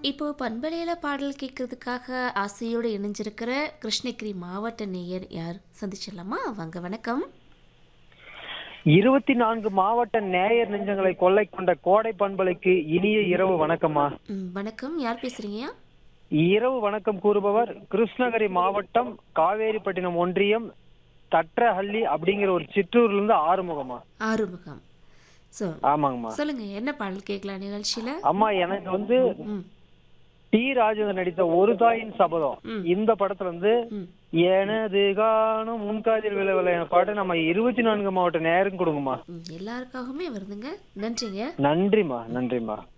இப்போ பண்பலையில பாடல் கேட்கறதுக்காக ஆசையோடு இணைஞ்சிருக்கிற கிருஷ்ணகிரி மாவட்ட நேயர் யார் சந்திச்சிடலாமா வாங்க வணக்கம் இருபத்தி நான்கு மாவட்ட நேயர் நெஞ்சங்களை கொள்ளை கொண்ட கோடை பண்பலைக்கு இனிய இரவு வணக்கம்மா ம், வணக்கம் யார் பேசுறீங்க இரவு வணக்கம் கூறுபவர் கிருஷ்ணகிரி மாவட்டம் காவேரிப்பட்டினம் ஒன்றியம் தற்றஹள்ளி அப்படிங்கிற ஒரு சிற்றூர்ல இருந்து ஆறுமுகமா ஆறுமுகம் ஸோ ஆமாங்கம்மா சொல்லுங்க என்ன பாடல் கேட்கலாம் நிகழ்ச்சியில அம்மா எனக்கு வந்து ம் டி ராஜேந்தர் நடித்த ஒரு தாயின் சபதம் ம். இந்த படத்துல இருந்து ம் எனது காணும் முன்காதில் விளைவில பாட்டு நம்ம இருபத்தி நான்கு மாவட்ட நேரம் கொடுங்கம்மா ம், எல்லாருக்காகவுமே வருதுங்க நன்றிங்க நன்றிம்மா நன்றிம்மா